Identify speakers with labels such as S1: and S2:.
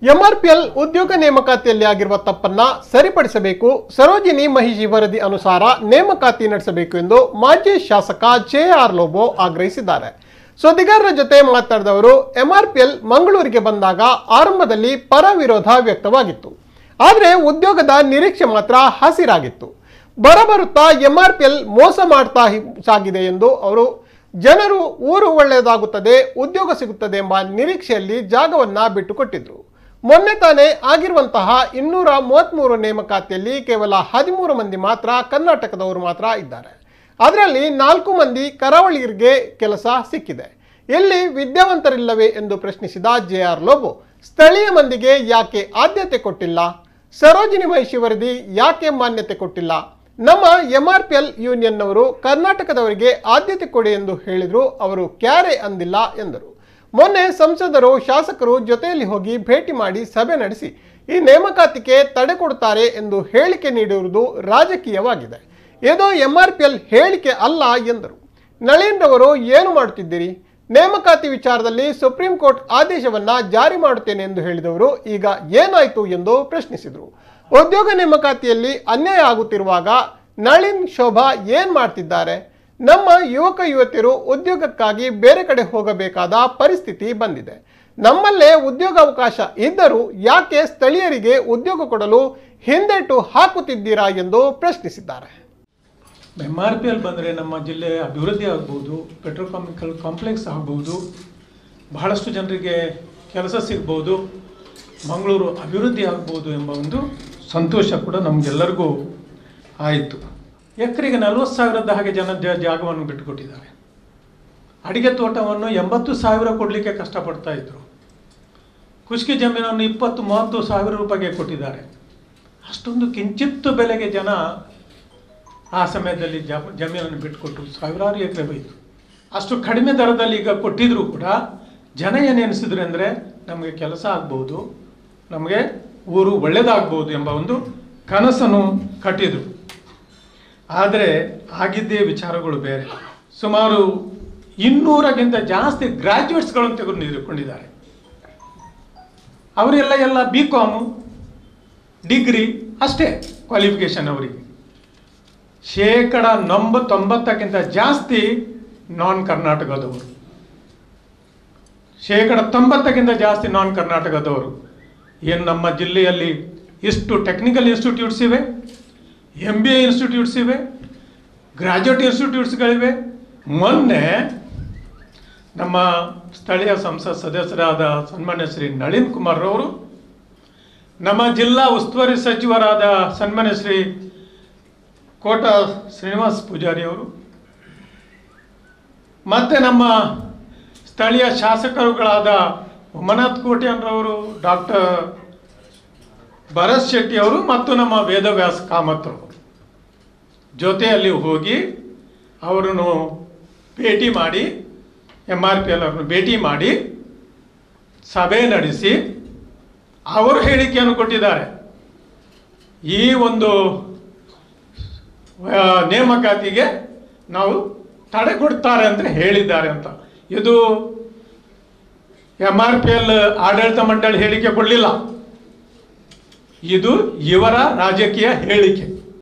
S1: MRPL ಉದ್ಯೋಗ ನೇಮಕಾತಿಯಲ್ಲಿ ಆಗಿರುವ ತಪ್ಪನ್ನ ಸರಿಪಡಿಸಬೇಕು ಸರೋಜಿನಿ ಮಹಿಷಿ ವರದಿ ಅನುಸಾರ ನೇಮಕಾತಿ ನಡೆಸಬೇಕು ಎಂದು ಮಾಜಿ ಶಾಸಕ ಜೆ ಆರ್ ಲೋಬೋ ಆಗ್ರಹಿಸಿದ್ದಾರೆ ಸುದ್ದಿಗಾರರ ಜೊತೆ ಮಾತನಾಡಿದವರು ಎಂಆರ್ಪಿಎಲ್ ಮಂಗಳೂರಿಗೆ ಬಂದಾಗ ಆರಂಭದಲ್ಲಿ ಪರ ವಿರೋಧ ವ್ಯಕ್ತವಾಗಿತ್ತು ಆದರೆ ಉದ್ಯೋಗದ ನಿರೀಕ್ಷೆ ಮಾತ್ರ ಹಸಿರಾಗಿತ್ತು ಬರಬರುತ್ತಾ ಎಂಆರ್ಪಿಎಲ್ ಮೋಸ ಮಾಡ್ತಾ ಹಿ- ಸಾಗಿದೆ ಎಂದು ಅವರು ಜನರು ಊರು ಒಳ್ಳೆಯದಾಗುತ್ತದೆ ಉದ್ಯೋಗ ಸಿಗುತ್ತದೆ ಎಂಬ ನಿರೀಕ್ಷೆಯಲ್ಲಿ ಜಾಗವನ್ನ ಬಿಟ್ಟುಕೊಟ್ಟಿದ್ರು ಮೊನ್ನೆ ತಾನೇ ಆಗಿರುವಂತಹ ಇನ್ನೂರ ಮೂವತ್ತ್ಮೂರು ನೇಮಕಾತಿಯಲ್ಲಿ ಕೇವಲ ಹದಿಮೂರು ಮಂದಿ ಮಾತ್ರ ಕರ್ನಾಟಕದವರು ಮಾತ್ರ ಇದ್ದಾರೆ ಅದರಲ್ಲಿ ನಾಲ್ಕು ಮಂದಿ ಕರಾವಳಿಗರಿಗೆ ಕೆಲಸ ಸಿಕ್ಕಿದೆ ಎಲ್ಲಿ ವಿದ್ಯಾವಂತರಿಲ್ಲವೇ ಎಂದು ಪ್ರಶ್ನಿಸಿದ ಜೆ ಆರ್ ಲೋಬೋ ಸ್ಥಳೀಯ ಮಂದಿಗೆ ಯಾಕೆ ಆದ್ಯತೆ ಕೊಟ್ಟಿಲ್ಲ ಸರೋಜಿನಿ ಮಹಿಷಿ ವರದಿ ಯಾಕೆ ಮಾನ್ಯತೆ ಕೊಟ್ಟಿಲ್ಲ ನಮ್ಮ ಎಂಆರ್ಪಿಎಲ್ ಯೂನಿಯನ್ನವರು ಕರ್ನಾಟಕದವರಿಗೆ ಆದ್ಯತೆ ಕೊಡಿ ಎಂದು ಹೇಳಿದ್ರು ಅವರು ಕ್ಯಾರೆ ಅಂದಿಲ್ಲ ಎಂದರು ಮೊನ್ನೆ ಸಂಸದರು ಶಾಸಕರು ಜೊತೆಯಲ್ಲಿ ಹೋಗಿ ಭೇಟಿ ಮಾಡಿ ಸಭೆ ನಡೆಸಿ ಈ ನೇಮಕಾತಿಗೆ ತಡೆ ಕೊಡುತ್ತಾರೆ ಎಂದು ಹೇಳಿಕೆ ನೀಡಿರುವುದು ರಾಜಕೀಯವಾಗಿದೆ ಇದು ಎಂಆರ್ಪಿಎಲ್ ಹೇಳಿಕೆ ಅಲ್ಲ ಎಂದರು ನಳಿನ್ ರವರು ಏನು ಮಾಡುತ್ತಿದ್ದೀರಿ ನೇಮಕಾತಿ ವಿಚಾರದಲ್ಲಿ ಸುಪ್ರೀಂ ಕೋರ್ಟ್ ಆದೇಶವನ್ನ ಜಾರಿ ಮಾಡುತ್ತೇನೆ ಎಂದು ಹೇಳಿದವರು ಈಗ ಏನಾಯಿತು ಎಂದು ಪ್ರಶ್ನಿಸಿದರು ಉದ್ಯೋಗ ನೇಮಕಾತಿಯಲ್ಲಿ ಅನ್ಯಾಯ ಆಗುತ್ತಿರುವಾಗ ನಳಿನ್ ಶೋಭಾ ಏನ್ ಮಾಡ್ತಿದ್ದಾರೆ ನಮ್ಮ ಯುವಕ ಯುವತಿಯರು ಉದ್ಯೋಗಕ್ಕಾಗಿ ಬೇರೆ ಕಡೆ ಹೋಗಬೇಕಾದ ಪರಿಸ್ಥಿತಿ ಬಂದಿದೆ ನಮ್ಮಲ್ಲೇ ಉದ್ಯೋಗಾವಕಾಶ ಇದ್ದರೂ ಯಾಕೆ ಸ್ಥಳೀಯರಿಗೆ ಉದ್ಯೋಗ ಕೊಡಲು ಹಿಂದೇಟು ಹಾಕುತ್ತಿದ್ದೀರಾ ಎಂದು ಪ್ರಶ್ನಿಸಿದ್ದಾರೆ
S2: ಎಮ್ ಆರ್ ಪಿ ಎಲ್ ಬಂದರೆ ನಮ್ಮ ಜಿಲ್ಲೆ ಅಭಿವೃದ್ಧಿ ಆಗ್ಬೋದು ಪೆಟ್ರೋಕೆಮಿಕಲ್ ಕಾಂಪ್ಲೆಕ್ಸ್ ಆಗ್ಬೋದು ಬಹಳಷ್ಟು ಜನರಿಗೆ ಕೆಲಸ ಸಿಗ್ಬೋದು ಮಂಗಳೂರು ಅಭಿವೃದ್ಧಿ ಆಗ್ಬೋದು ಎಂಬ ಒಂದು ಸಂತೋಷ ಕೂಡ ನಮಗೆಲ್ಲರಿಗೂ ಆಯಿತು ಎಕರೆಗೆ ನಲವತ್ತು ಸಾವಿರದ ಹಾಗೆ ಜನ ಜ- ಜಾಗವನ್ನು ಬಿಟ್ಟುಕೊಟ್ಟಿದ್ದಾರೆ ಅಡಿಗೆ ತೋಟವನ್ನು ಎಂಬತ್ತು ಸಾವಿರ ಕೊಡಲಿಕ್ಕೆ ಕಷ್ಟಪಡ್ತಾ ಇದ್ರು ಕುಷ್ಕಿ ಜಮೀನನ್ನು ಇಪ್ಪತ್ತು ಮೂವತ್ತು ಸಾವಿರ ರೂಪಾಯಿಗೆ ಕೊಟ್ಟಿದ್ದಾರೆ ಅಷ್ಟೊಂದು ಕಿಂಚಿತ್ತು ಬೆಲೆಗೆ ಜನ ಆ ಸಮಯದಲ್ಲಿ ಜ- ಜಮೀನನ್ನು ಬಿಟ್ಟುಕೊಟ್ಟು ಸಾವಿರಾರು ಎಕರೆ ಹೋಯಿತು ಅಷ್ಟು ಕಡಿಮೆ ದರದಲ್ಲಿ ಈಗ ಕೊಟ್ಟಿದ್ರು ಕೂಡ ಜನ ಏನೆನಿಸಿದ್ರು ಅಂದರೆ ನಮಗೆ ಕೆಲಸ ಆಗ್ಬೋದು ನಮಗೆ ಊರು ಒಳ್ಳೆಯದಾಗ್ಬೋದು ಎಂಬ ಒಂದು ಕನಸನ್ನು ಕಟ್ಟಿದರು ಆದರೆ ಆಗಿದ್ದೇ ವಿಚಾರಗಳು ಬೇರೆ ಸುಮಾರು ಇನ್ನೂರಕ್ಕಿಂತ ಜಾಸ್ತಿ ಗ್ರ್ಯಾಜುಯೇಟ್ಸ್ಗಳನ್ನು ತೆಗೆದುಕೊಂಡಿದ್ದಾರೆ ಅವರೆಲ್ಲ ಎಲ್ಲ ಬಿ ಕಾಮು ಡಿಗ್ರಿ ಅಷ್ಟೇ ಕ್ವಾಲಿಫಿಕೇಶನ್ ಅವರಿಗೆ ಶೇಕಡ ನೊಂಬ ತೊಂಬತ್ತಕ್ಕಿಂತ ಜಾಸ್ತಿ ನಾನ್ ಕರ್ನಾಟಕದವರು ಶೇಕಡ ತೊಂಬತ್ತಕ್ಕಿಂತ ಜಾಸ್ತಿ ನಾನ್ ಕರ್ನಾಟಕದವರು ಏನು ನಮ್ಮ ಜಿಲ್ಲೆಯಲ್ಲಿ ಇಷ್ಟು ಟೆಕ್ನಿಕಲ್ ಇನ್ಸ್ಟಿಟ್ಯೂಟ್ಸ್ ಇವೆ ಎಮ್ ಬಿ ಎ ಇನ್ಸ್ಟಿಟ್ಯೂಟ್ಸ್ ಇವೆ ಗ್ರಾಜ್ಯುಯೇಟ್ ಇನ್ಸ್ಟಿಟ್ಯೂಟ್ಸ್ಗಳಿವೆ ಮೊನ್ನೆ ನಮ್ಮ ಸ್ಥಳೀಯ ಸಂಸತ್ ಸದಸ್ಯರಾದ ಸನ್ಮಾನ್ಯ ಶ್ರೀ ನಳಿನ್ ಕುಮಾರ್ ಅವರು ನಮ್ಮ ಜಿಲ್ಲಾ ಉಸ್ತುವಾರಿ ಸಚಿವರಾದ ಸನ್ಮಾನ್ಯ ಶ್ರೀ ಕೋಟ ಶ್ರೀನಿವಾಸ್ ಪೂಜಾರಿ ಅವರು ಮತ್ತೆ ನಮ್ಮ ಸ್ಥಳೀಯ ಶಾಸಕರುಗಳಾದ ಉಮನಾಥ್ ಕೋಟ್ಯಾನ್ರವರು ಡಾಕ್ಟರ್ ಭರತ್ ಶೆಟ್ಟಿ ಅವರು ಮತ್ತು ನಮ್ಮ ವೇದವ್ಯಾಸ ಕಾಮತ್ ಅವರು ಜೊತೆಯಲ್ಲಿ ಹೋಗಿ ಅವರನ್ನು ಭೇಟಿ ಮಾಡಿ ಎಮ್ ಆರ್ ಪಿ ಎಲ್ ಅವರನ್ನು ಭೇಟಿ ಮಾಡಿ ಸಭೆ ನಡೆಸಿ ಅವರು ಹೇಳಿಕೆಯನ್ನು ಕೊಟ್ಟಿದ್ದಾರೆ ಈ ಒಂದು ಆ, ನೇಮಕಾತಿಗೆ ನಾವು ತಡೆ ಕೊಡ್ತಾರೆ ಅಂತ ಹೇಳಿದ್ದಾರೆ ಅಂತ ಇದು ಎಮ್ ಆರ್ ಪಿ ಎಲ್ ಆಡಳಿತ ಮಂಡಳಿ ಹೇಳಿಕೆ ಕೊಡಲಿಲ್ಲ ಇದು ಇವರ ರಾಜಕೀಯ ಹೇಳಿಕೆ